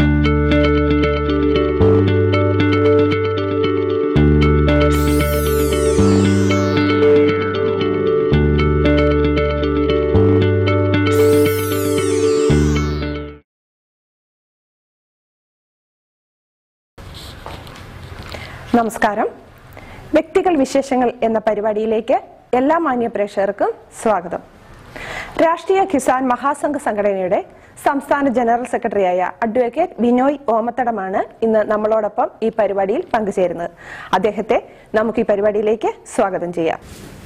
നമസ്കാരം വ്യക്തികൾ വിശേഷങ്ങൾ എന്ന പരിപാടിയിലേക്ക് എല്ലാ മാന്യ പ്രേക്ഷകർക്കും സ്വാഗതം രാഷ്ട്രീയ കിസാൻ മഹാസംഘ സംഘടനയുടെ സംസ്ഥാന ജനറൽ സെക്രട്ടറിയായ അഡ്വക്കേറ്റ് ബിനോയ് ഓമത്തടമാണ് ഇന്ന് നമ്മളോടൊപ്പം ഈ പരിപാടിയിൽ പങ്കുചേരുന്നത് അദ്ദേഹത്തെ നമുക്ക് ഈ പരിപാടിയിലേക്ക് സ്വാഗതം ചെയ്യാം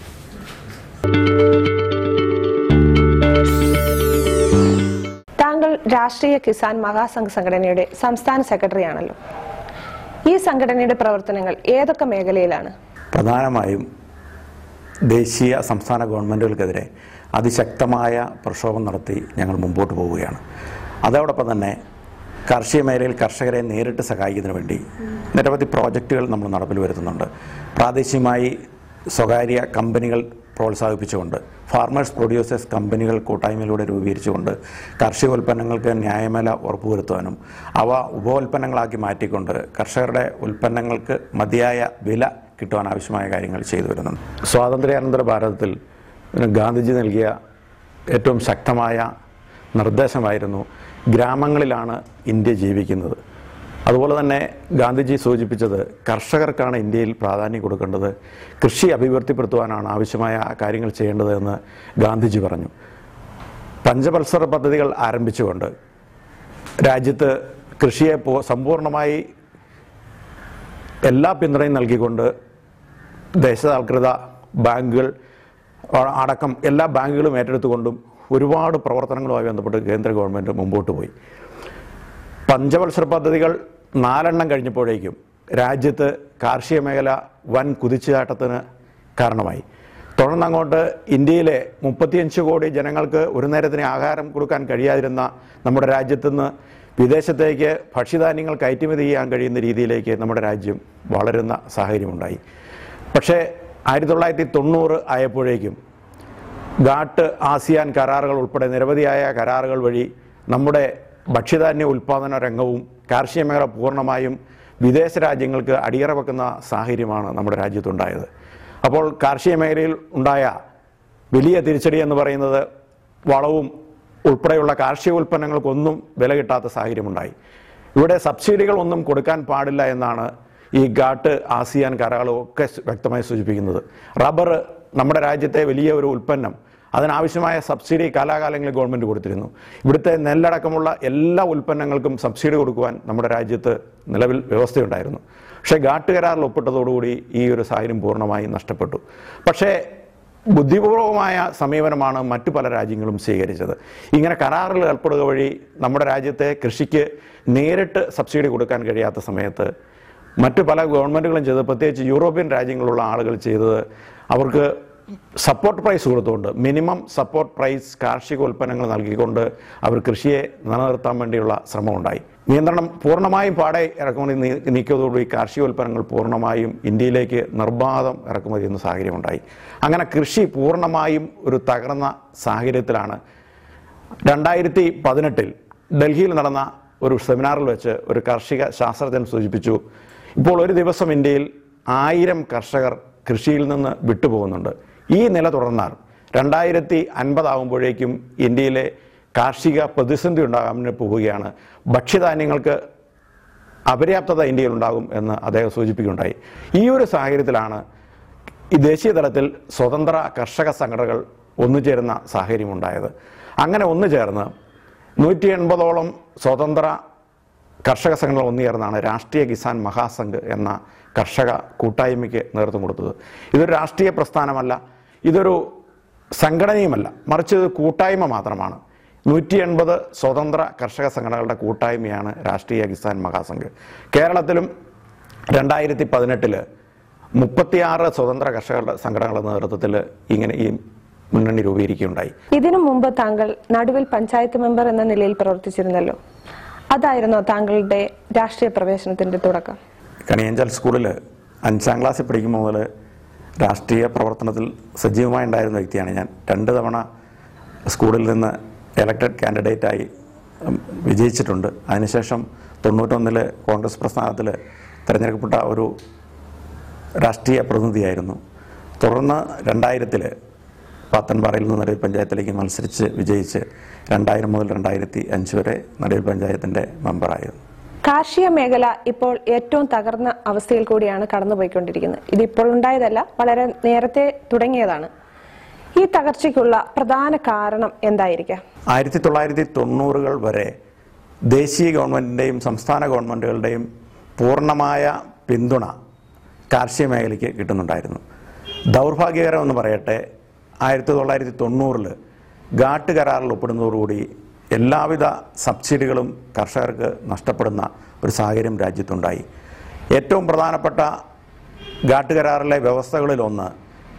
താങ്കൾ രാഷ്ട്രീയ കിസാൻ മഹാസംഘ സംഘടനയുടെ സംസ്ഥാന സെക്രട്ടറിയാണല്ലോ ഈ സംഘടനയുടെ പ്രവർത്തനങ്ങൾ ഏതൊക്കെ മേഖലയിലാണ് പ്രധാനമായും ദേശീയ സംസ്ഥാന ഗവൺമെൻറ്റുകൾക്കെതിരെ അതിശക്തമായ പ്രക്ഷോഭം നടത്തി ഞങ്ങൾ മുമ്പോട്ട് പോവുകയാണ് അതോടൊപ്പം തന്നെ കാർഷിക മേഖലയിൽ കർഷകരെ നേരിട്ട് സഹായിക്കുന്നതിന് വേണ്ടി നിരവധി പ്രോജക്റ്റുകൾ നമ്മൾ നടപ്പിൽ വരുത്തുന്നുണ്ട് പ്രാദേശികമായി സ്വകാര്യ കമ്പനികൾ പ്രോത്സാഹിപ്പിച്ചുകൊണ്ട് ഫാർമേഴ്സ് പ്രൊഡ്യൂസേഴ്സ് കമ്പനികൾ കൂട്ടായ്മയിലൂടെ രൂപീകരിച്ചുകൊണ്ട് കാർഷിക ഉൽപ്പന്നങ്ങൾക്ക് ന്യായവില ഉറപ്പുവരുത്തുവാനും അവ ഉപോൽപ്പന്നങ്ങളാക്കി മാറ്റിക്കൊണ്ട് കർഷകരുടെ ഉൽപ്പന്നങ്ങൾക്ക് മതിയായ വില കിട്ടുവാൻ ആവശ്യമായ കാര്യങ്ങൾ ചെയ്തു വരുന്നുണ്ട് സ്വാതന്ത്ര്യാനന്തര ഭാരതത്തിൽ ഗാന്ധിജി നൽകിയ ഏറ്റവും ശക്തമായ നിർദ്ദേശമായിരുന്നു ഗ്രാമങ്ങളിലാണ് ഇന്ത്യ ജീവിക്കുന്നത് അതുപോലെ തന്നെ ഗാന്ധിജി സൂചിപ്പിച്ചത് കർഷകർക്കാണ് ഇന്ത്യയിൽ പ്രാധാന്യം കൊടുക്കേണ്ടത് കൃഷി അഭിവൃദ്ധിപ്പെടുത്തുവാനാണ് ആവശ്യമായ കാര്യങ്ങൾ ചെയ്യേണ്ടത് എന്ന് ഗാന്ധിജി പറഞ്ഞു പഞ്ചവത്സര പദ്ധതികൾ ആരംഭിച്ചുകൊണ്ട് രാജ്യത്ത് കൃഷിയെ പോ- സമ്പൂർണ്ണമായി എല്ലാ പിന്തുണയും നൽകിക്കൊണ്ട് ദേശസാൽകൃത ബാങ്കുകൾ അ- അടക്കം എല്ലാ ബാങ്കുകളും ഏറ്റെടുത്തുകൊണ്ടും ഒരുപാട് പ്രവർത്തനങ്ങളുമായി ബന്ധപ്പെട്ട് കേന്ദ്ര ഗവൺമെൻറ് മുമ്പോട്ട് പോയി പഞ്ചവത്സര പദ്ധതികൾ നാലെണ്ണം കഴിഞ്ഞപ്പോഴേക്കും രാജ്യത്ത് കാർഷിക മേഖല വൻ കുതിച്ചുചാട്ടത്തിന് കാരണമായി തുടർന്ന് അങ്ങോട്ട് ഇന്ത്യയിലെ മുപ്പത്തിയഞ്ച് കോടി ജനങ്ങൾക്ക് ഒരു നേരത്തിന് ആഹാരം കൊടുക്കാൻ കഴിയാതിരുന്ന നമ്മുടെ രാജ്യത്ത് നിന്ന് വിദേശത്തേക്ക് ഭക്ഷ്യധാന്യങ്ങൾ കയറ്റുമതി ചെയ്യാൻ കഴിയുന്ന രീതിയിലേക്ക് നമ്മുടെ രാജ്യം വളരുന്ന സാഹചര്യമുണ്ടായി പക്ഷേ ആയിരത്തി തൊള്ളായിരത്തി തൊണ്ണൂറ് ആയപ്പോഴേക്കും ഗാട്ട് ആസിയാൻ കരാറുകൾ ഉൾപ്പെടെ നിരവധിയായ കരാറുകൾ വഴി നമ്മുടെ ഭക്ഷ്യധാന്യ ഉൽപ്പാദന രംഗവും കാർഷിക മേഖല പൂർണ്ണമായും വിദേശ രാജ്യങ്ങൾക്ക് അടിയറ വെക്കുന്ന സാഹചര്യമാണ് നമ്മുടെ രാജ്യത്തുണ്ടായത് അപ്പോൾ കാർഷിക മേഖലയിൽ ഉണ്ടായ വലിയ തിരിച്ചടി എന്ന് പറയുന്നത് വളവും ഉൾപ്പെടെയുള്ള കാർഷിക ഉൽപ്പന്നങ്ങൾക്കൊന്നും വില കിട്ടാത്ത സാഹചര്യമുണ്ടായി ഇവിടെ സബ്സിഡികളൊന്നും കൊടുക്കാൻ പാടില്ല എന്നാണ് ഈ ഗാട്ട് ആസിയാൻ കരാറുകളും ഒക്കെ സു- വ്യക്തമായി സൂചിപ്പിക്കുന്നത് റബ്ബർ നമ്മുടെ രാജ്യത്തെ വലിയ ഒരു ഉൽപ്പന്നം അതിനാവശ്യമായ സബ്സിഡി കാലാകാലങ്ങളിൽ ഗവൺമെൻറ് കൊടുത്തിരുന്നു ഇവിടുത്തെ നെല്ലടക്കമുള്ള എല്ലാ ഉൽപ്പന്നങ്ങൾക്കും സബ്സിഡി കൊടുക്കുവാൻ നമ്മുടെ രാജ്യത്ത് നിലവിൽ വ്യവസ്ഥയുണ്ടായിരുന്നു പക്ഷേ ഗാട്ട് കരാറിൽ ഒപ്പിട്ടതോടുകൂടി ഈ ഒരു സാഹചര്യം പൂർണ്ണമായി നഷ്ടപ്പെട്ടു പക്ഷേ ബുദ്ധിപൂർവമായ സമീപനമാണ് മറ്റു പല രാജ്യങ്ങളും സ്വീകരിച്ചത് ഇങ്ങനെ കരാറിൽ ഏർപ്പെടുക വഴി നമ്മുടെ രാജ്യത്തെ കൃഷിക്ക് നേരിട്ട് സബ്സിഡി കൊടുക്കാൻ കഴിയാത്ത സമയത്ത് മറ്റു പല ഗവൺമെൻറ്റുകളും ചെയ്തത് പ്രത്യേകിച്ച് യൂറോപ്യൻ രാജ്യങ്ങളിലുള്ള ആളുകൾ ചെയ്തത് അവർക്ക് സപ്പോർട്ട് പ്രൈസ് കൊടുത്തുകൊണ്ട് മിനിമം സപ്പോർട്ട് പ്രൈസ് കാർഷിക ഉൽപ്പന്നങ്ങൾ നൽകിക്കൊണ്ട് അവർ കൃഷിയെ നിലനിർത്താൻ വേണ്ടിയുള്ള ശ്രമമുണ്ടായി നിയന്ത്രണം പൂർണ്ണമായും പാടെ ഇറക്കുമതി നീ- നീക്കിയതോടുകൂടി കാർഷിക ഉൽപ്പന്നങ്ങൾ പൂർണ്ണമായും ഇന്ത്യയിലേക്ക് നിർബാധം ഇറക്കുമതി ചെയ്യുന്ന സാഹചര്യമുണ്ടായി അങ്ങനെ കൃഷി പൂർണ്ണമായും ഒരു തകർന്ന സാഹചര്യത്തിലാണ് രണ്ടായിരത്തി പതിനെട്ടിൽ ഡൽഹിയിൽ നടന്ന ഒരു സെമിനാറിൽ വെച്ച് ഒരു കാർഷിക ശാസ്ത്രജ്ഞൻ സൂചിപ്പിച്ചു ഇപ്പോൾ ഒരു ദിവസം ഇന്ത്യയിൽ ആയിരം കർഷകർ കൃഷിയിൽ നിന്ന് വിട്ടുപോകുന്നുണ്ട് ഈ നില തുടർന്നാൽ രണ്ടായിരത്തി അൻപതാകുമ്പോഴേക്കും ഇന്ത്യയിലെ കാർഷിക പ്രതിസന്ധി ഉണ്ടാകാൻ പോവുകയാണ് ഭക്ഷ്യധാന്യങ്ങൾക്ക് അപര്യാപ്തത ഇന്ത്യയിൽ ഉണ്ടാകും എന്ന് അദ്ദേഹം സൂചിപ്പിക്കുകയുണ്ടായി ഈ ഒരു സാഹചര്യത്തിലാണ് ഈ ദേശീയ തലത്തിൽ സ്വതന്ത്ര കർഷക സംഘടനകൾ ഒന്നുചേരുന്ന സാഹചര്യമുണ്ടായത് അങ്ങനെ ഒന്നു ചേർന്ന് നൂറ്റി എൺപതോളം സ്വതന്ത്ര കർഷക സംഘടനകൾ ഒന്നുചേർന്നാണ് രാഷ്ട്രീയ കിസാൻ മഹാസംഘ് എന്ന കർഷക കൂട്ടായ്മയ്ക്ക് നേതൃത്വം കൊടുത്തത് ഇതൊരു രാഷ്ട്രീയ പ്രസ്ഥാനമല്ല ഇതൊരു സംഘടനയുമല്ല മറിച്ച് ഇത് കൂട്ടായ്മ മാത്രമാണ് നൂറ്റി എൺപത് സ്വതന്ത്ര കർഷക സംഘടനകളുടെ കൂട്ടായ്മയാണ് രാഷ്ട്രീയ കിസാൻ മഹാസംഘ് കേരളത്തിലും രണ്ടായിരത്തി പതിനെട്ടില് മുപ്പത്തിയാറ് സ്വതന്ത്ര കർഷക സംഘടനകളുടെ നേതൃത്വത്തിൽ ഇങ്ങനെ ഈ മുന്നണി രൂപീകരിക്കുകയുണ്ടായി ഇതിനു മുമ്പ് താങ്കൾ നടുവിൽ പഞ്ചായത്ത് മെമ്പർ എന്ന നിലയിൽ പ്രവർത്തിച്ചിരുന്നല്ലോ അതായിരുന്നോ താങ്കളുടെ രാഷ്ട്രീയ പ്രവേശനത്തിന്റെ തുടക്കം കണിയഞ്ചൽ സ്കൂളിൽ അഞ്ചാം ക്ലാസ്സിൽ പഠിക്കുമ്പോൾ മുതൽ രാഷ്ട്രീയ പ്രവർത്തനത്തിൽ സജീവമായി ഉണ്ടായിരുന്ന വ്യക്തിയാണ് ഞാൻ രണ്ട് തവണ സ്കൂളിൽ നിന്ന് എലക്റ്റഡ് കാൻഡിഡേറ്റായി ഉം, വിജയിച്ചിട്ടുണ്ട് അതിനുശേഷം തൊണ്ണൂറ്റൊന്നിൽ കോൺഗ്രസ് പ്രസ്ഥാനത്തിൽ തിരഞ്ഞെടുക്കപ്പെട്ട ഒരു രാഷ്ട്രീയ പ്രതിനിധിയായിരുന്നു തുടർന്ന് രണ്ടായിരത്തിൽ പാത്തൻപാറയിൽ നിന്ന് നടുവിൽ പഞ്ചായത്തിലേക്ക് മത്സരിച്ച് വിജയിച്ച് രണ്ടായിരം മുതൽ രണ്ടായിരത്തി അഞ്ച് വരെ നടുവിൽ പഞ്ചായത്തിൻ്റെ മെമ്പറായിരുന്നു കാർഷിക മേഖല ഇപ്പോൾ ഏറ്റവും തകർന്ന അവസ്ഥയിൽ കൂടിയാണ് കടന്നുപോയിക്കൊണ്ടിരിക്കുന്നത് ഇത് ഇപ്പോൾ ഉണ്ടായതല്ല വളരെ നേരത്തെ തുടങ്ങിയതാണ് ഈ തകർച്ചയ്ക്കുള്ള പ്രധാന കാരണം എന്തായിരിക്കാം ആയിരത്തി തൊള്ളായിരത്തി തൊണ്ണൂറുകൾ വരെ ദേശീയ ഗവൺമെൻറ്റിൻ്റെയും സംസ്ഥാന ഗവൺമെൻറ്റുകളുടെയും പൂർണ്ണമായ പിന്തുണ കാർഷിക മേഖലയ്ക്ക് കിട്ടുന്നുണ്ടായിരുന്നു ദൗർഭാഗ്യകരം എന്ന് പറയട്ടെ ആയിരത്തി തൊള്ളായിരത്തി തൊണ്ണൂറിൽ ഘാട്ട് കരാറിൽ ഒപ്പിടുന്നതോടുകൂടി എല്ലാവിധ സബ്സിഡികളും കർഷകർക്ക് നഷ്ടപ്പെടുന്ന ഒരു സാഹചര്യം രാജ്യത്തുണ്ടായി ഏറ്റവും പ്രധാനപ്പെട്ട ഘാട്ട് കരാറിലെ വ്യവസ്ഥകളിലൊന്ന്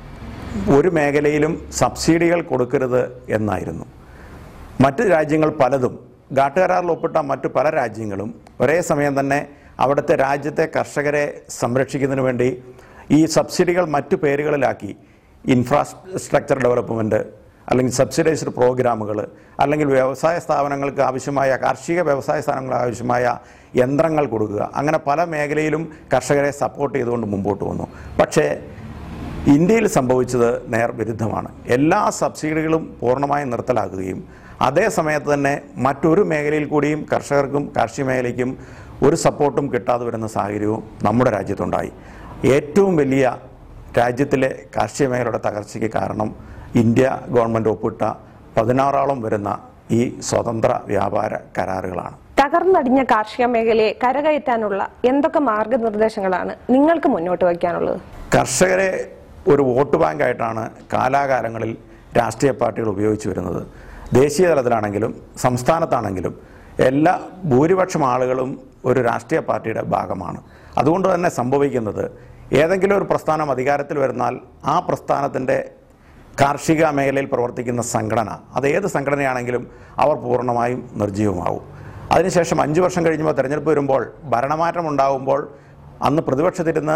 ഒരു മേഖലയിലും സബ്സിഡികൾ കൊടുക്കരുത് എന്നായിരുന്നു മറ്റ് രാജ്യങ്ങൾ പലതും ഘാട്ട് കരാറിൽ ഒപ്പിട്ട മറ്റു പല രാജ്യങ്ങളും ഒരേ സമയം തന്നെ അവിടുത്തെ രാജ്യത്തെ കർഷകരെ സംരക്ഷിക്കുന്നതിന് വേണ്ടി ഈ സബ്സിഡികൾ മറ്റു പേരുകളിലാക്കി ഇൻഫ്രാസ്ട്രക്ചർ ഡെവലപ്മെൻറ്റ് അല്ലെങ്കിൽ സബ്സിഡൈസ്ഡ് പ്രോഗ്രാമുകൾ അല്ലെങ്കിൽ വ്യവസായ സ്ഥാപനങ്ങൾക്ക് ആവശ്യമായ കാർഷിക വ്യവസായ സ്ഥാപനങ്ങൾക്ക് ആവശ്യമായ യന്ത്രങ്ങൾ കൊടുക്കുക അങ്ങനെ പല മേഖലയിലും കർഷകരെ സപ്പോർട്ട് ചെയ്തുകൊണ്ട് മുമ്പോട്ട് വന്നു പക്ഷേ ഇന്ത്യയിൽ സംഭവിച്ചത് നേർ വിരുദ്ധമാണ് എല്ലാ സബ്സിഡികളും പൂർണ്ണമായും നിർത്തലാക്കുകയും അതേ സമയത്ത് തന്നെ മറ്റൊരു മേഖലയിൽ കൂടിയും കർഷകർക്കും കാർഷിക മേഖലയ്ക്കും ഒരു സപ്പോർട്ടും കിട്ടാതെ വരുന്ന സാഹചര്യവും നമ്മുടെ രാജ്യത്തുണ്ടായി ഏറ്റവും വലിയ രാജ്യത്തിലെ കാർഷിക മേഖലയുടെ തകർച്ചയ്ക്ക് കാരണം ഇന്ത്യ ഗവൺമെൻറ് ഒപ്പിട്ട പതിനാറോളം വരുന്ന ഈ സ്വതന്ത്ര വ്യാപാര കരാറുകളാണ് തകർന്നടിഞ്ഞ കാർഷിക മേഖലയെ കരകയറ്റാനുള്ള എന്തൊക്കെ മാർഗനിർദ്ദേശങ്ങളാണ് നിങ്ങൾക്ക് മുന്നോട്ട് വയ്ക്കാനുള്ളത് കർഷകരെ ഒരു വോട്ട് ബാങ്കായിട്ടാണ് കാലാകാലങ്ങളിൽ രാഷ്ട്രീയ പാർട്ടികൾ ഉപയോഗിച്ചു വരുന്നത് ദേശീയ തലത്തിലാണെങ്കിലും സംസ്ഥാനത്താണെങ്കിലും എല്ലാ ഭൂരിപക്ഷം ആളുകളും ഒരു രാഷ്ട്രീയ പാർട്ടിയുടെ ഭാഗമാണ് അതുകൊണ്ട് തന്നെ സംഭവിക്കുന്നത് ഏതെങ്കിലും ഒരു പ്രസ്ഥാനം അധികാരത്തിൽ വരുന്നാൽ ആ പ്രസ്ഥാനത്തിൻ്റെ കാർഷിക മേഖലയിൽ പ്രവർത്തിക്കുന്ന സംഘടന അത് ഏത് സംഘടനയാണെങ്കിലും അവർ പൂർണ്ണമായും നിർജ്ജീവമാവും അതിനുശേഷം അഞ്ച് വർഷം കഴിഞ്ഞപ്പോൾ തെരഞ്ഞെടുപ്പ് വരുമ്പോൾ ഭരണമാറ്റം ഉണ്ടാകുമ്പോൾ അന്ന് പ്രതിപക്ഷത്തിരുന്ന്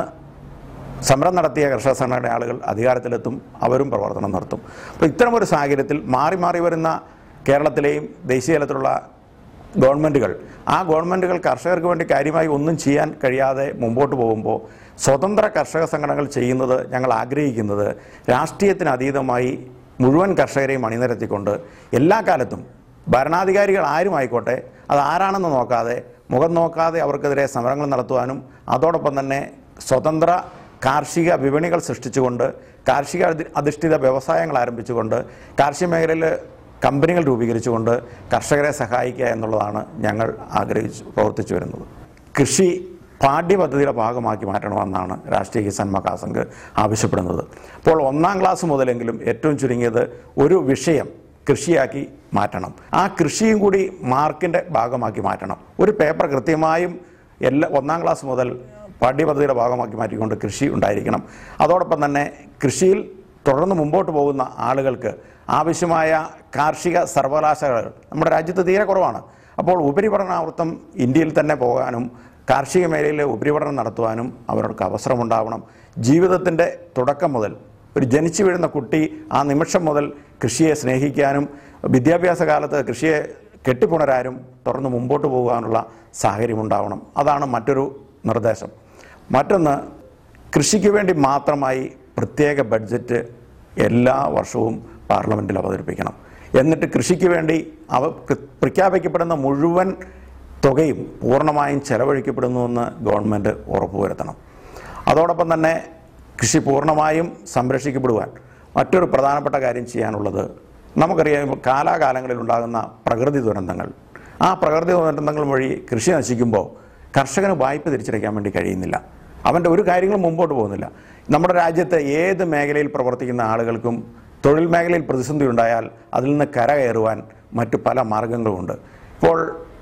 സമരം നടത്തിയ കർഷക സംഘടനയുടെ ആളുകൾ അധികാരത്തിലെത്തും അവരും പ്രവർത്തനം നടത്തും അപ്പോൾ ഇത്തരമൊരു സാഹചര്യത്തിൽ മാറി മാറി വരുന്ന കേരളത്തിലെയും ദേശീയ തലത്തിലുള്ള ഗവൺമെൻറ്റുകൾ ആ ഗവൺമെൻറ്റുകൾ കർഷകർക്ക് വേണ്ടി കാര്യമായി ഒന്നും ചെയ്യാൻ കഴിയാതെ മുമ്പോട്ട് പോകുമ്പോൾ സ്വതന്ത്ര കർഷക സംഘടനകൾ ചെയ്യുന്നത് ഞങ്ങൾ ആഗ്രഹിക്കുന്നത് രാഷ്ട്രീയത്തിന് അതീതമായി മുഴുവൻ കർഷകരെയും അണിനിരത്തിക്കൊണ്ട് എല്ലാ കാലത്തും ഭരണാധികാരികൾ ആരും ആയിക്കോട്ടെ അത് ആരാണെന്ന് നോക്കാതെ മുഖം നോക്കാതെ അവർക്കെതിരെ സമരങ്ങൾ നടത്തുവാനും അതോടൊപ്പം തന്നെ സ്വതന്ത്ര കാർഷിക വിപണികൾ സൃഷ്ടിച്ചുകൊണ്ട് കാർഷിക അധി- അധിഷ്ഠിത വ്യവസായങ്ങൾ ആരംഭിച്ചുകൊണ്ട് കാർഷിക മേഖലയിൽ കമ്പനികൾ രൂപീകരിച്ചുകൊണ്ട് കർഷകരെ സഹായിക്കുക എന്നുള്ളതാണ് ഞങ്ങൾ ആഗ്രഹിച്ചു പ്രവർത്തിച്ചു വരുന്നത് കൃഷി പാഠ്യപദ്ധതിയുടെ ഭാഗമാക്കി മാറ്റണമെന്നാണ് രാഷ്ട്രീയ കിസാൻ മഹാസംഘ് ആവശ്യപ്പെടുന്നത് അപ്പോൾ ഒന്നാം ക്ലാസ് മുതലെങ്കിലും ഏറ്റവും ചുരുങ്ങിയത് ഒരു വിഷയം കൃഷിയാക്കി മാറ്റണം ആ കൃഷിയും കൂടി മാർക്കിൻ്റെ ഭാഗമാക്കി മാറ്റണം ഒരു പേപ്പർ കൃത്യമായും എല്ലാ ഒന്നാം ക്ലാസ് മുതൽ പാഠ്യപദ്ധതിയുടെ ഭാഗമാക്കി മാറ്റിക്കൊണ്ട് കൃഷി ഉണ്ടായിരിക്കണം അതോടൊപ്പം തന്നെ കൃഷിയിൽ തുടർന്ന് മുമ്പോട്ട് പോകുന്ന ആളുകൾക്ക് ആവശ്യമായ കാർഷിക സർവകലാശാലകൾ നമ്മുടെ രാജ്യത്ത് തീരെ കുറവാണ് അപ്പോൾ ഉപരിപഠനാവൃത്തം ഇന്ത്യയിൽ തന്നെ പോകാനും കാർഷിക മേഖലയിൽ ഉപരിപഠനം നടത്തുവാനും അവർക്ക് അവസരമുണ്ടാവണം ജീവിതത്തിൻ്റെ തുടക്കം മുതൽ ഒരു ജനിച്ചു വീഴുന്ന കുട്ടി ആ നിമിഷം മുതൽ കൃഷിയെ സ്നേഹിക്കാനും വിദ്യാഭ്യാസ കാലത്ത് കൃഷിയെ കെട്ടിപ്പുണരാനും തുടർന്ന് മുമ്പോട്ട് പോകാനുള്ള സാഹചര്യം ഉണ്ടാവണം അതാണ് മറ്റൊരു നിർദ്ദേശം മറ്റൊന്ന് കൃഷിക്ക് വേണ്ടി മാത്രമായി പ്രത്യേക ബഡ്ജറ്റ് എല്ലാ വർഷവും പാർലമെൻറ്റിൽ അവതരിപ്പിക്കണം എന്നിട്ട് കൃഷിക്ക് വേണ്ടി അവ പ്ര- പ്രഖ്യാപിക്കപ്പെടുന്ന മുഴുവൻ തുകയും പൂർണ്ണമായും ചെലവഴിക്കപ്പെടുന്നുവെന്ന് ഗവൺമെൻറ് ഉറപ്പുവരുത്തണം അതോടൊപ്പം തന്നെ കൃഷി പൂർണ്ണമായും സംരക്ഷിക്കപ്പെടുവാൻ മറ്റൊരു പ്രധാനപ്പെട്ട കാര്യം ചെയ്യാനുള്ളത് നമുക്കറിയാം കാലാകാലങ്ങളിൽ ഉണ്ടാകുന്ന പ്രകൃതി ദുരന്തങ്ങൾ ആ പ്രകൃതി ദുരന്തങ്ങൾ വഴി കൃഷി നശിക്കുമ്പോൾ കർഷകന് വായ്പ തിരിച്ചടയ്ക്കാൻ വേണ്ടി കഴിയുന്നില്ല അവൻ്റെ ഒരു കാര്യങ്ങളും മുമ്പോട്ട് പോകുന്നില്ല നമ്മുടെ രാജ്യത്തെ ഏത് മേഖലയിൽ പ്രവർത്തിക്കുന്ന ആളുകൾക്കും തൊഴിൽ മേഖലയിൽ പ്രതിസന്ധി ഉണ്ടായാൽ അതിൽ നിന്ന് കരകയറുവാൻ മറ്റു പല മാർഗങ്ങളുമുണ്ട് ഇപ്പോൾ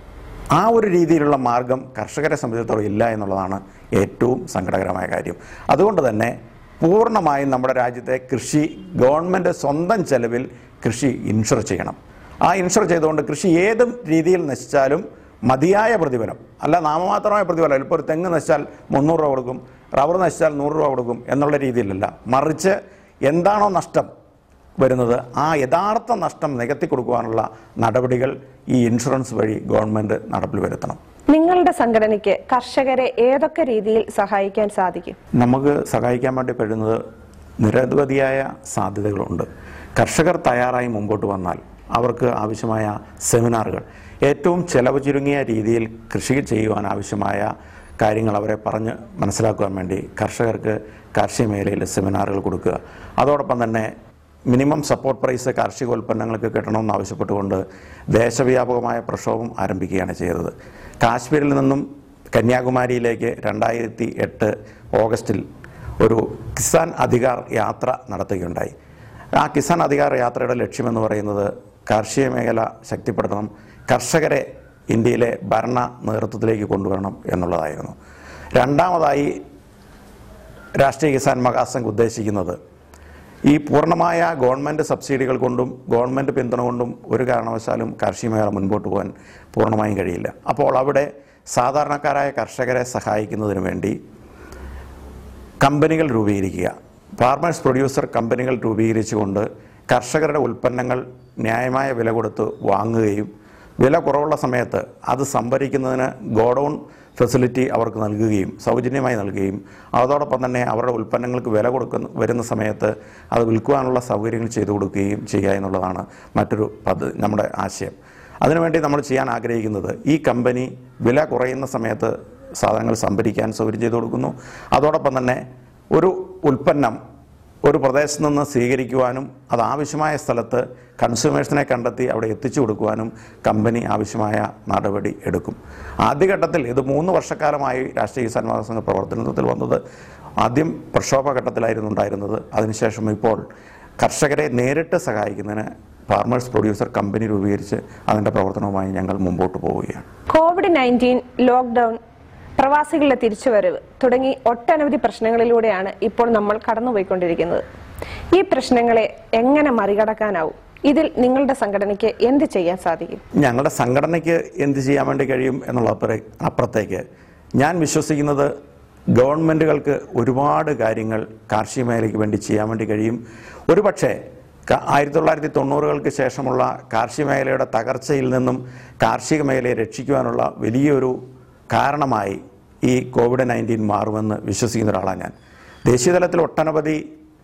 ആ ഒരു രീതിയിലുള്ള മാർഗം കർഷകരെ സംബന്ധിച്ചിടത്തോളം ഇല്ല എന്നുള്ളതാണ് ഏറ്റവും സങ്കടകരമായ കാര്യം അതുകൊണ്ട് തന്നെ പൂർണ്ണമായും നമ്മുടെ രാജ്യത്തെ കൃഷി ഗവൺമെൻറ് സ്വന്തം ചെലവിൽ കൃഷി ഇൻഷുർ ചെയ്യണം ആ ഇൻഷുർ ചെയ്തുകൊണ്ട് കൃഷി ഏത് രീതിയിൽ നശിച്ചാലും മതിയായ പ്രതിഫലം അല്ല നാമമാത്രമായ പ്രതിഫലം ഇപ്പോൾ ഒരു തെങ്ങ് നശിച്ചാൽ മുന്നൂറ് രൂപ കൊടുക്കും റബ്ബർ നശിച്ചാൽ നൂറ് രൂപ കൊടുക്കും എന്നുള്ള രീതിയിലല്ല മറിച്ച് എന്താണോ നഷ്ടം വരുന്നത് ആ യഥാർത്ഥ നഷ്ടം നികത്തി കൊടുക്കുവാനുള്ള നടപടികൾ ഈ ഇൻഷുറൻസ് വഴി ഗവൺമെൻറ് നടപ്പിൽ വരുത്തണം നിങ്ങളുടെ സംഘടനയ്ക്ക് കർഷകരെ ഏതൊക്കെ രീതിയിൽ സഹായിക്കാൻ സാധിക്കും നമുക്ക് സഹായിക്കാൻ വേണ്ടി കഴിയുന്നത് നിരവധിയായ സാധ്യതകളുണ്ട് കർഷകർ തയ്യാറായി മുമ്പോട്ട് വന്നാൽ അവർക്ക് ആവശ്യമായ സെമിനാറുകൾ ഏറ്റവും ചെലവ് ചുരുങ്ങിയ രീതിയിൽ കൃഷി ചെയ്യുവാൻ ആവശ്യമായ കാര്യങ്ങൾ അവരെ പറഞ്ഞ് മനസ്സിലാക്കുവാൻ വേണ്ടി കർഷകർക്ക് കാർഷിക മേഖലയിൽ സെമിനാറുകൾ കൊടുക്കുക അതോടൊപ്പം തന്നെ മിനിമം സപ്പോർട്ട് പ്രൈസ് കാർഷിക ഉൽപ്പന്നങ്ങൾക്ക് കിട്ടണമെന്ന് ആവശ്യപ്പെട്ടുകൊണ്ട് ദേശവ്യാപകമായ പ്രക്ഷോഭം ആരംഭിക്കുകയാണ് ചെയ്തത് കാശ്മീരിൽ നിന്നും കന്യാകുമാരിയിലേക്ക് രണ്ടായിരത്തി എട്ട് ഓഗസ്റ്റിൽ ഒരു കിസാൻ അധികാർ യാത്ര നടത്തുകയുണ്ടായി ആ കിസാൻ അധികാർ യാത്രയുടെ ലക്ഷ്യമെന്ന് പറയുന്നത് കാർഷിക മേഖല ശക്തിപ്പെടുത്തണം കർഷകരെ ഇന്ത്യയിലെ ഭരണ നേതൃത്വത്തിലേക്ക് കൊണ്ടുവരണം എന്നുള്ളതായിരുന്നു രണ്ടാമതായി രാഷ്ട്രീയ കിസാൻ മഹാസംഘ് ഉദ്ദേശിക്കുന്നത് ഈ പൂർണ്ണമായ ഗവൺമെൻറ് സബ്സിഡികൾ കൊണ്ടും ഗവൺമെൻറ് പിന്തുണ കൊണ്ടും ഒരു കാരണവശാലും കാർഷിക മേഖല മുൻപോട്ട് പോകാൻ പൂർണ്ണമായും കഴിയില്ല അപ്പോൾ അവിടെ സാധാരണക്കാരായ കർഷകരെ സഹായിക്കുന്നതിന് വേണ്ടി കമ്പനികൾ രൂപീകരിക്കുക ഫാർമേഴ്സ് പ്രൊഡ്യൂസർ കമ്പനികൾ രൂപീകരിച്ചുകൊണ്ട് കർഷകരുടെ ഉൽപ്പന്നങ്ങൾ ന്യായമായ വില കൊടുത്ത് വാങ്ങുകയും വില കുറവുള്ള സമയത്ത് അത് സംഭരിക്കുന്നതിന് ഗോഡൗൺ ഫെസിലിറ്റി അവർക്ക് നൽകുകയും സൗജന്യമായി നൽകുകയും അതോടൊപ്പം തന്നെ അവരുടെ ഉൽപ്പന്നങ്ങൾക്ക് വില കൊടുക്കുന്ന വരുന്ന സമയത്ത് അത് വിൽക്കുവാനുള്ള സൗകര്യങ്ങൾ ചെയ്തു കൊടുക്കുകയും ചെയ്യുക എന്നുള്ളതാണ് മറ്റൊരു പദ്ധതി നമ്മുടെ ആശയം അതിനുവേണ്ടി നമ്മൾ ചെയ്യാൻ ആഗ്രഹിക്കുന്നത് ഈ കമ്പനി വില കുറയുന്ന സമയത്ത് സാധനങ്ങൾ സംഭരിക്കാൻ സൗകര്യം ചെയ്തു കൊടുക്കുന്നു അതോടൊപ്പം തന്നെ ഒരു ഉൽപ്പന്നം ഒരു പ്രദേശത്ത് നിന്ന് സ്വീകരിക്കുവാനും അത് ആവശ്യമായ സ്ഥലത്ത് കൺസ്യൂമേഴ്സിനെ കണ്ടെത്തി അവിടെ എത്തിച്ചു കൊടുക്കുവാനും കമ്പനി ആവശ്യമായ നടപടി എടുക്കും ആദ്യഘട്ടത്തിൽ ഇത് മൂന്ന് വർഷക്കാലമായി രാഷ്ട്രീയ കിസാൻ മഹാസംഘ പ്രവർത്തനത്തിൽ വന്നത് ആദ്യം പ്രക്ഷോഭഘട്ടത്തിലായിരുന്നു ഉണ്ടായിരുന്നത് അതിനുശേഷം ഇപ്പോൾ കർഷകരെ നേരിട്ട് സഹായിക്കുന്നതിന് ഫാർമേഴ്സ് പ്രൊഡ്യൂസർ കമ്പനി രൂപീകരിച്ച് അതിൻ്റെ പ്രവർത്തനവുമായി ഞങ്ങൾ മുമ്പോട്ട് പോവുകയാണ് കോവിഡ് നയൻറ്റീൻ ലോക്ക്ഡൌൺ പ്രവാസികളുടെ തിരിച്ചുവരവ് തുടങ്ങി ഒട്ടനവധി പ്രശ്നങ്ങളിലൂടെയാണ് ഇപ്പോൾ നമ്മൾ കടന്നുപോയിക്കൊണ്ടിരിക്കുന്നത് ഈ പ്രശ്നങ്ങളെ എങ്ങനെ മറികടക്കാനാവും ഇതിൽ നിങ്ങളുടെ സംഘടനയ്ക്ക് എന്ത് ചെയ്യാൻ സാധിക്കും ഞങ്ങളുടെ സംഘടനയ്ക്ക് എന്ത് ചെയ്യാൻ വേണ്ടി കഴിയും എന്നുള്ള അപ്പുറ- അപ്പുറത്തേക്ക് ഞാൻ വിശ്വസിക്കുന്നത് ഗവൺമെൻറ്റുകൾക്ക് ഒരുപാട് കാര്യങ്ങൾ കാർഷിക മേഖലയ്ക്ക് വേണ്ടി ചെയ്യാൻ വേണ്ടി കഴിയും ഒരുപക്ഷെ ക- ആയിരത്തി തൊള്ളായിരത്തി തൊണ്ണൂറുകൾക്ക് ശേഷമുള്ള കാർഷിക മേഖലയുടെ തകർച്ചയിൽ നിന്നും കാർഷിക മേഖലയെ രക്ഷിക്കുവാനുള്ള വലിയൊരു കാരണമായി ഈ കോവിഡ് നയൻറ്റീൻ മാറുമെന്ന് വിശ്വസിക്കുന്ന ഒരാളാണ് ഞാൻ ദേശീയതലത്തിൽ ഒട്ടനവധി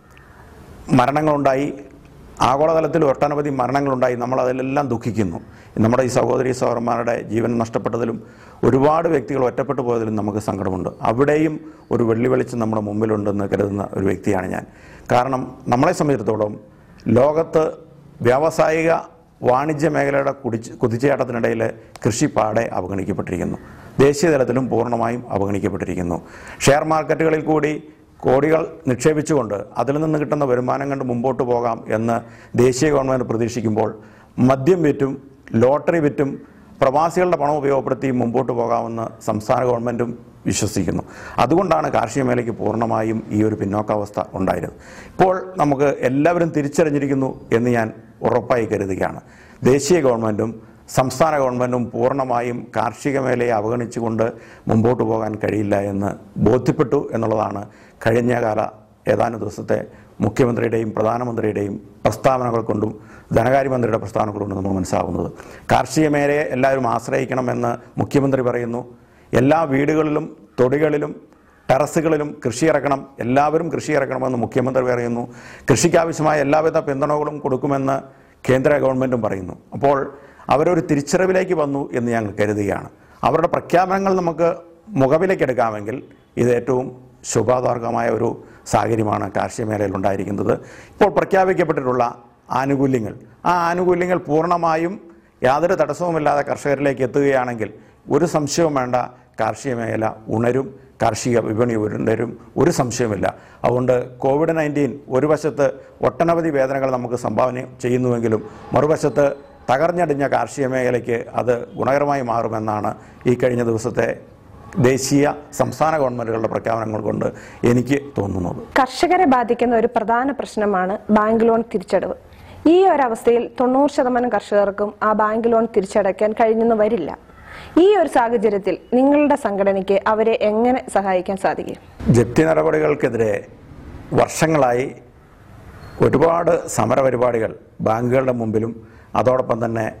മരണങ്ങളുണ്ടായി ആഗോളതലത്തിൽ ഒട്ടനവധി മരണങ്ങളുണ്ടായി നമ്മൾ അതിലെല്ലാം ദുഃഖിക്കുന്നു നമ്മുടെ ഈ സഹോദരി സഹോദരന്മാരുടെ ജീവൻ നഷ്ടപ്പെട്ടതിലും ഒരുപാട് വ്യക്തികൾ ഒറ്റപ്പെട്ടു പോയതിലും നമുക്ക് സങ്കടമുണ്ട് അവിടെയും ഒരു വെള്ളി വെളിച്ചം നമ്മുടെ മുമ്പിലുണ്ടെന്ന് കരുതുന്ന ഒരു വ്യക്തിയാണ് ഞാൻ കാരണം നമ്മളെ സംബന്ധിച്ചിടത്തോളം ലോകത്ത് വ്യാവസായിക വാണിജ്യ മേഖലയുടെ കുടിച്ച് കുതിച്ചുചാട്ടത്തിനിടയിൽ കൃഷി പാടെ അവഗണിക്കപ്പെട്ടിരിക്കുന്നു ദേശീയ തലത്തിലും പൂർണ്ണമായും അവഗണിക്കപ്പെട്ടിരിക്കുന്നു ഷെയർ മാർക്കറ്റുകളിൽ കൂടി കോടികൾ നിക്ഷേപിച്ചുകൊണ്ട് അതിൽ നിന്ന് കിട്ടുന്ന വരുമാനം കണ്ട് മുമ്പോട്ട് പോകാം എന്ന് ദേശീയ ഗവൺമെൻറ് പ്രതീക്ഷിക്കുമ്പോൾ മദ്യം വിറ്റും ലോട്ടറി വിറ്റും പ്രവാസികളുടെ പണം ഉപയോഗപ്പെടുത്തി മുമ്പോട്ട് പോകാമെന്ന് സംസ്ഥാന ഗവൺമെൻറ്റും വിശ്വസിക്കുന്നു അതുകൊണ്ടാണ് കാർഷിക മേഖലയ്ക്ക് പൂർണ്ണമായും ഈ ഒരു പിന്നോക്കാവസ്ഥ ഉണ്ടായിരുന്നത് ഇപ്പോൾ നമുക്ക് എല്ലാവരും തിരിച്ചറിഞ്ഞിരിക്കുന്നു എന്ന് ഞാൻ ഉറപ്പായി കരുതുകയാണ് ദേശീയ ഗവൺമെൻറ്റും സംസ്ഥാന ഗവൺമെൻറ്റും പൂർണ്ണമായും കാർഷിക മേഖലയെ അവഗണിച്ചുകൊണ്ട് മുമ്പോട്ട് പോകാൻ കഴിയില്ല എന്ന് ബോധ്യപ്പെട്ടു എന്നുള്ളതാണ് കഴിഞ്ഞ കാല ഏതാനും ദിവസത്തെ മുഖ്യമന്ത്രിയുടെയും പ്രധാനമന്ത്രിയുടെയും പ്രസ്താവനകൾ കൊണ്ടും ധനകാര്യമന്ത്രിയുടെ പ്രസ്താവനകൾ കൊണ്ടും നമ്മൾ മനസ്സിലാകുന്നത് കാർഷിക മേഖലയെ എല്ലാവരും ആശ്രയിക്കണമെന്ന് മുഖ്യമന്ത്രി പറയുന്നു എല്ലാ വീടുകളിലും തൊടികളിലും ടെറസുകളിലും കൃഷി ഇറക്കണം എല്ലാവരും കൃഷി ഇറക്കണമെന്ന് മുഖ്യമന്ത്രി പറയുന്നു കൃഷിക്കാവശ്യമായ എല്ലാവിധ പിന്തുണകളും കൊടുക്കുമെന്ന് കേന്ദ്ര ഗവൺമെൻറ്റും പറയുന്നു അപ്പോൾ അവരൊരു തിരിച്ചറിവിലേക്ക് വന്നു എന്ന് ഞങ്ങൾ കരുതുകയാണ് അവരുടെ പ്രഖ്യാപനങ്ങൾ നമുക്ക് മുഖവിലേക്കെടുക്കാമെങ്കിൽ ഇത് ഏറ്റവും ശുഭാതാർഹമായ ഒരു സാഹചര്യമാണ് കാർഷിക മേഖലയിൽ ഉണ്ടായിരിക്കുന്നത് ഇപ്പോൾ പ്രഖ്യാപിക്കപ്പെട്ടിട്ടുള്ള ആനുകൂല്യങ്ങൾ ആ ആനുകൂല്യങ്ങൾ പൂർണ്ണമായും യാതൊരു തടസ്സവുമില്ലാതെ കർഷകരിലേക്ക് എത്തുകയാണെങ്കിൽ ഒരു സംശയവും വേണ്ട കാർഷിക മേഖല ഉണരും കാർഷിക വിപണി ഉണരും ഒരു സംശയവുമില്ല അതുകൊണ്ട് കോവിഡ് നയൻറ്റീൻ ഒരു വശത്ത് ഒട്ടനവധി വേദനകൾ നമുക്ക് സംഭാവന ചെയ്യുന്നുവെങ്കിലും മറുവശത്ത് തകർന്നടിഞ്ഞ കാർഷിക മേഖലയ്ക്ക് അത് ഗുണകരമായി മാറുമെന്നാണ് ഈ കഴിഞ്ഞ ദിവസത്തെ ദേശീയ സംസ്ഥാന ഗവൺമെൻറ്റുകളുടെ പ്രഖ്യാപനങ്ങൾ കൊണ്ട് എനിക്ക് തോന്നുന്നത് കർഷകരെ ബാധിക്കുന്ന ഒരു പ്രധാന പ്രശ്നമാണ് ബാങ്ക് ലോൺ തിരിച്ചടവ് ഈ ഒരവസ്ഥയിൽ തൊണ്ണൂറ് ശതമാനം കർഷകർക്കും ആ ബാങ്ക് ലോൺ തിരിച്ചടയ്ക്കാൻ കഴിഞ്ഞെന്ന് വരില്ല ഈ ഒരു സാഹചര്യത്തിൽ നിങ്ങളുടെ സംഘടനയ്ക്ക് അവരെ എങ്ങനെ സഹായിക്കാൻ സാധിക്കും ജപ്തി നടപടികൾക്കെതിരെ വർഷങ്ങളായി ഒരുപാട് സമരപരിപാടികൾ ബാങ്കുകളുടെ മുമ്പിലും അതോടൊപ്പം തന്നെ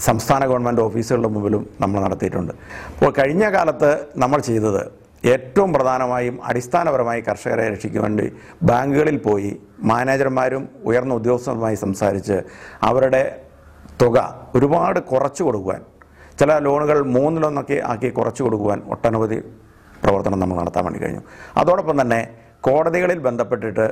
സംസ്ഥാന ഗവൺമെൻറ് ഓഫീസുകളുടെ മുമ്പിലും നമ്മൾ നടത്തിയിട്ടുണ്ട് അപ്പോൾ കഴിഞ്ഞ കാലത്ത് നമ്മൾ ചെയ്തത് ഏറ്റവും പ്രധാനമായും അടിസ്ഥാനപരമായി കർഷകരെ രക്ഷിക്കാൻ വേണ്ടി ബാങ്കുകളിൽ പോയി മാനേജർമാരും ഉയർന്ന ഉദ്യോഗസ്ഥരുമായി സംസാരിച്ച് അവരുടെ തുക ഒരുപാട് കുറച്ചു കൊടുക്കുവാൻ ചില ലോണുകൾ മൂന്നിലൊന്നൊക്കെ ആക്കി കുറച്ചു കൊടുക്കുവാൻ ഒട്ടനവധി പ്രവർത്തനം നമ്മൾ നടത്താൻ വേണ്ടി കഴിഞ്ഞു അതോടൊപ്പം തന്നെ കോടതികളിൽ ബന്ധപ്പെട്ടിട്ട്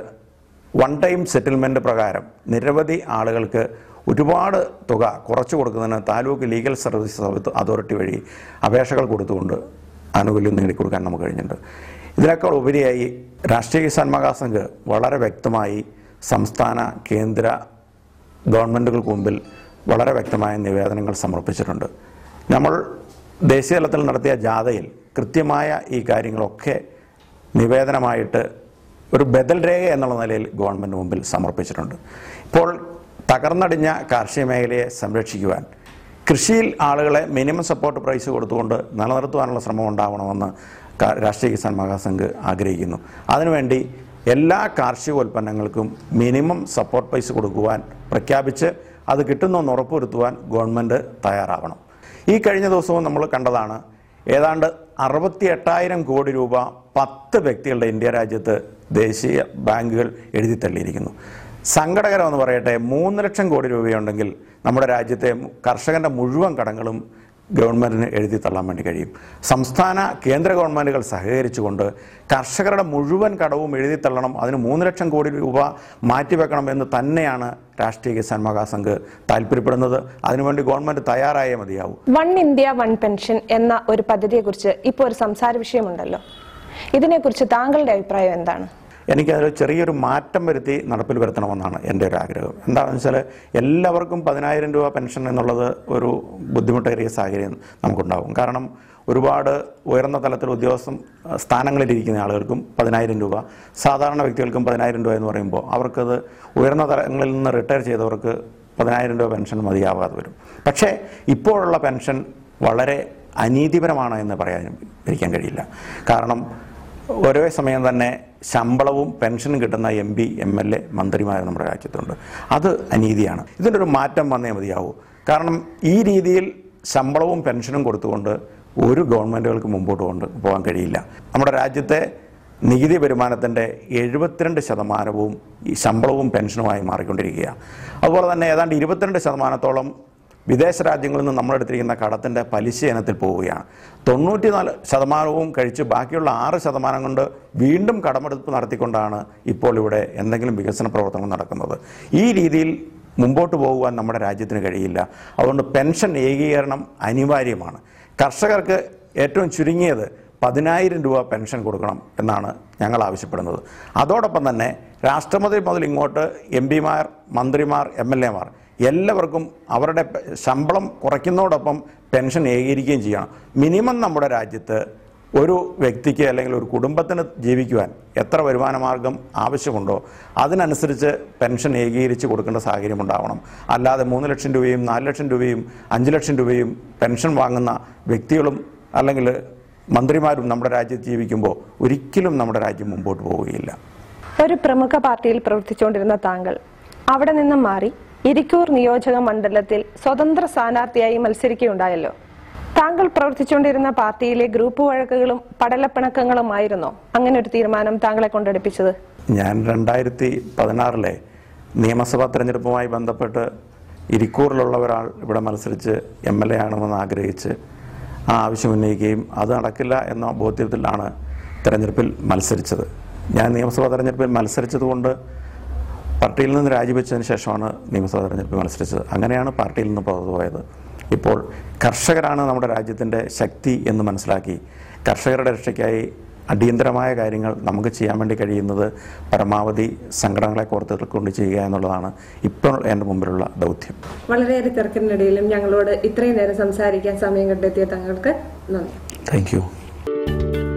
വൺ ടൈം സെറ്റിൽമെൻറ്റ് പ്രകാരം നിരവധി ആളുകൾക്ക് ഒരുപാട് തുക കുറച്ചു കൊടുക്കുന്നതിന് താലൂക്ക് ലീഗൽ സർവീസ് അതോറിറ്റി വഴി അപേക്ഷകൾ കൊടുത്തുകൊണ്ട് ആനുകൂല്യം നേടിക്കൊടുക്കാൻ നമുക്ക് കഴിഞ്ഞിട്ടുണ്ട് ഇതിനേക്കാൾ ഉപരിയായി രാഷ്ട്രീയ കിസാൻ മഹാസംഘ് വളരെ വ്യക്തമായി സംസ്ഥാന കേന്ദ്ര ഗവൺമെൻറ്റുകൾക്ക് മുമ്പിൽ വളരെ വ്യക്തമായ നിവേദനങ്ങൾ സമർപ്പിച്ചിട്ടുണ്ട് നമ്മൾ ദേശീയ തലത്തിൽ നടത്തിയ ജാഥയിൽ കൃത്യമായ ഈ കാര്യങ്ങളൊക്കെ നിവേദനമായിട്ട് ഒരു ബദൽ രേഖ എന്നുള്ള നിലയിൽ ഗവൺമെൻറ് മുമ്പിൽ സമർപ്പിച്ചിട്ടുണ്ട് ഇപ്പോൾ തകർന്നടിഞ്ഞ കാർഷിക മേഖലയെ സംരക്ഷിക്കുവാൻ കൃഷിയിൽ ആളുകളെ മിനിമം സപ്പോർട്ട് പ്രൈസ് കൊടുത്തുകൊണ്ട് നിലനിർത്തുവാനുള്ള ശ്രമം ഉണ്ടാവണമെന്ന് കാ- രാഷ്ട്രീയ കിസാൻ മഹാസംഘ് ആഗ്രഹിക്കുന്നു അതിനുവേണ്ടി എല്ലാ കാർഷിക ഉൽപ്പന്നങ്ങൾക്കും മിനിമം സപ്പോർട്ട് പ്രൈസ് കൊടുക്കുവാൻ പ്രഖ്യാപിച്ച് അത് കിട്ടുന്നെന്ന് ഉറപ്പുവരുത്തുവാൻ ഗവൺമെൻറ് തയ്യാറാവണം ഈ കഴിഞ്ഞ ദിവസവും നമ്മൾ കണ്ടതാണ് ഏതാണ്ട് അറുപത്തി എട്ടായിരം കോടി രൂപ പത്ത് വ്യക്തികളുടെ ഇന്ത്യ രാജ്യത്ത് ദേശീയ ബാങ്കുകൾ എഴുതി തള്ളിയിരിക്കുന്നു സങ്കടകരമെന്ന് പറയട്ടെ മൂന്ന് ലക്ഷം കോടി രൂപയുണ്ടെങ്കിൽ നമ്മുടെ രാജ്യത്തെ കർഷകന്റെ മുഴുവൻ കടങ്ങളും ഗവൺമെൻറ്റിന് എഴുതി തള്ളാൻ വേണ്ടി കഴിയും സംസ്ഥാന കേന്ദ്ര ഗവൺമെൻറ്റുകൾ സഹകരിച്ചുകൊണ്ട് കർഷകരുടെ മുഴുവൻ കടവും എഴുതി തള്ളണം അതിന് മൂന്ന് ലക്ഷം കോടി രൂപ മാറ്റിവെക്കണം എന്ന് തന്നെയാണ് രാഷ്ട്രീയ കിസാൻ മഹാസംഘ് താല്പര്യപ്പെടുന്നത് അതിനുവേണ്ടി ഗവൺമെൻറ് തയ്യാറായേ മതിയാവും വൺ ഇന്ത്യ വൺ പെൻഷൻ എന്ന ഒരു പദ്ധതിയെക്കുറിച്ച് ഇപ്പോൾ ഒരു സംസാര വിഷയമുണ്ടല്ലോ ഇതിനെക്കുറിച്ച് താങ്കളുടെ അഭിപ്രായം എന്താണ് എനിക്കതിൽ ചെറിയൊരു മാറ്റം വരുത്തി നടപ്പിൽ വരുത്തണമെന്നാണ് എൻ്റെ ഒരു ആഗ്രഹം എന്താണെന്ന് വെച്ചാൽ എല്ലാവർക്കും പതിനായിരം രൂപ പെൻഷൻ എന്നുള്ളത് ഒരു ബുദ്ധിമുട്ടേറിയ സാഹചര്യം നമുക്കുണ്ടാകും കാരണം ഒരുപാട് ഉയർന്ന തലത്തിൽ ഉദ്യോഗസ്ഥ സ്ഥാനങ്ങളിലിരിക്കുന്ന ആളുകൾക്കും പതിനായിരം രൂപ സാധാരണ വ്യക്തികൾക്കും പതിനായിരം രൂപ എന്ന് പറയുമ്പോൾ അവർക്കത് ഉയർന്ന തലങ്ങളിൽ നിന്ന് റിട്ടയർ ചെയ്തവർക്ക് പതിനായിരം രൂപ പെൻഷൻ മതിയാവാതെ വരും പക്ഷേ ഇപ്പോഴുള്ള പെൻഷൻ വളരെ അനീതിപരമാണ് എന്ന് പറയാൻ ഇരിക്കാൻ കഴിയില്ല കാരണം ഒരേ സമയം തന്നെ ശമ്പളവും പെൻഷനും കിട്ടുന്ന M P M L A മന്ത്രിമാർ നമ്മുടെ രാജ്യത്തുണ്ട് അത് അനീതിയാണ് ഇതിൻ്റെ ഒരു മാറ്റം വന്നേ മതിയാവൂ കാരണം ഈ രീതിയിൽ ശമ്പളവും പെൻഷനും കൊടുത്തുകൊണ്ട് ഒരു ഗവൺമെൻറ്റുകൾക്ക് മുമ്പോട്ട് കൊണ്ട് പോകാൻ കഴിയില്ല നമ്മുടെ രാജ്യത്തെ നികുതി വരുമാനത്തിൻ്റെ എഴുപത്തിരണ്ട് ശതമാനവും ഈ ശമ്പളവും പെൻഷനുമായി മാറിക്കൊണ്ടിരിക്കുകയാണ് അതുപോലെ തന്നെ ഏതാണ്ട് ഇരുപത്തിരണ്ട് ശതമാനത്തോളം വിദേശ രാജ്യങ്ങളിൽ നിന്ന് നമ്മളെടുത്തിരിക്കുന്ന കടത്തിൻ്റെ പലിശ ഇനത്തിൽ പോവുകയാണ് തൊണ്ണൂറ്റിനാല് ശതമാനവും കഴിച്ച് ബാക്കിയുള്ള ആറ് ശതമാനം കൊണ്ട് വീണ്ടും കടമെടുപ്പ് നടത്തിക്കൊണ്ടാണ് ഇപ്പോൾ ഇവിടെ എന്തെങ്കിലും വികസന പ്രവർത്തനങ്ങൾ നടക്കുന്നത് ഈ രീതിയിൽ മുമ്പോട്ട് പോകുവാൻ നമ്മുടെ രാജ്യത്തിന് കഴിയില്ല അതുകൊണ്ട് പെൻഷൻ ഏകീകരണം അനിവാര്യമാണ് കർഷകർക്ക് ഏറ്റവും ചുരുങ്ങിയത് പതിനായിരം രൂപ പെൻഷൻ കൊടുക്കണം എന്നാണ് ഞങ്ങൾ ആവശ്യപ്പെടുന്നത് അതോടൊപ്പം തന്നെ രാഷ്ട്രപതി മുതൽ ഇങ്ങോട്ട് എം പിമാർ മന്ത്രിമാർ എം എൽ എമാർ എല്ലാവർക്കും അവരുടെ പെ- ശമ്പളം കുറയ്ക്കുന്നതോടൊപ്പം പെൻഷൻ ഏകീകരിക്കുകയും ചെയ്യണം മിനിമം നമ്മുടെ രാജ്യത്ത് ഒരു വ്യക്തിക്ക് അല്ലെങ്കിൽ ഒരു കുടുംബത്തിന് ജീവിക്കുവാൻ എത്ര വരുമാന മാർഗം ആവശ്യമുണ്ടോ അതിനനുസരിച്ച് പെൻഷൻ ഏകീകരിച്ച് കൊടുക്കേണ്ട സാഹചര്യം ഉണ്ടാവണം അല്ലാതെ മൂന്ന് ലക്ഷം രൂപയും നാല് ലക്ഷം രൂപയും അഞ്ച് ലക്ഷം രൂപയും പെൻഷൻ വാങ്ങുന്ന വ്യക്തികളും അല്ലെങ്കിൽ മന്ത്രിമാരും നമ്മുടെ രാജ്യത്ത് ജീവിക്കുമ്പോൾ ഒരിക്കലും നമ്മുടെ രാജ്യം മുമ്പോട്ട് പോവുകയില്ല ഒരു പ്രമുഖ പാർട്ടിയിൽ പ്രവർത്തിച്ചുകൊണ്ടിരുന്ന താങ്കൾ അവിടെ നിന്നും മാറി ഇരിക്കൂർ നിയോജക മണ്ഡലത്തിൽ സ്വതന്ത്ര സ്ഥാനാർത്ഥിയായി മത്സരിക്കുകയുണ്ടായല്ലോ താങ്കൾ പ്രവർത്തിച്ചുകൊണ്ടിരുന്ന പാർട്ടിയിലെ ഗ്രൂപ്പ് വഴക്കുകളും പടലപ്പിണക്കങ്ങളുമായിരുന്നോ അങ്ങനെ ഒരു തീരുമാനം താങ്കളെ കൊണ്ടെടുപ്പിച്ചത് ഞാൻ രണ്ടായിരത്തി പതിനാറിലെ നിയമസഭാ തെരഞ്ഞെടുപ്പുമായി ബന്ധപ്പെട്ട് ഇരിക്കൂറിലുള്ള ഒരാൾ ഇവിടെ മത്സരിച്ച് എം എൽ എ ആണെന്ന് ആഗ്രഹിച്ച് ആ ആവശ്യം ഉന്നയിക്കുകയും അത് നടക്കില്ല എന്ന ബോധ്യത്തിലാണ് തെരഞ്ഞെടുപ്പിൽ മത്സരിച്ചത് ഞാൻ നിയമസഭാ തെരഞ്ഞെടുപ്പിൽ മത്സരിച്ചതുകൊണ്ട് പാർട്ടിയിൽ നിന്ന് രാജിവെച്ചതിന് ശേഷമാണ് നിയമസഭാ തെരഞ്ഞെടുപ്പിൽ മത്സരിച്ചത് അങ്ങനെയാണ് പാർട്ടിയിൽ നിന്ന് പുറത്തു പോയത് ഇപ്പോൾ കർഷകരാണ് നമ്മുടെ രാജ്യത്തിൻ്റെ ശക്തി എന്ന് മനസ്സിലാക്കി കർഷകരുടെ രക്ഷയ്ക്കായി അടിയന്തരമായ കാര്യങ്ങൾ നമുക്ക് ചെയ്യാൻ വേണ്ടി കഴിയുന്നത് പരമാവധി സംഘടനകളെ കോർത്തിക്കൊണ്ട് ചെയ്യുക എന്നുള്ളതാണ് ഇപ്പോൾ എൻ്റെ മുമ്പിലുള്ള ദൗത്യം വളരെയേറെ തിരക്കിനിടയിലും ഞങ്ങളോട് ഇത്രയും നേരം സംസാരിക്കാൻ സമയം കണ്ടെത്തിയ താങ്കൾക്ക് നന്ദി താങ്ക് യു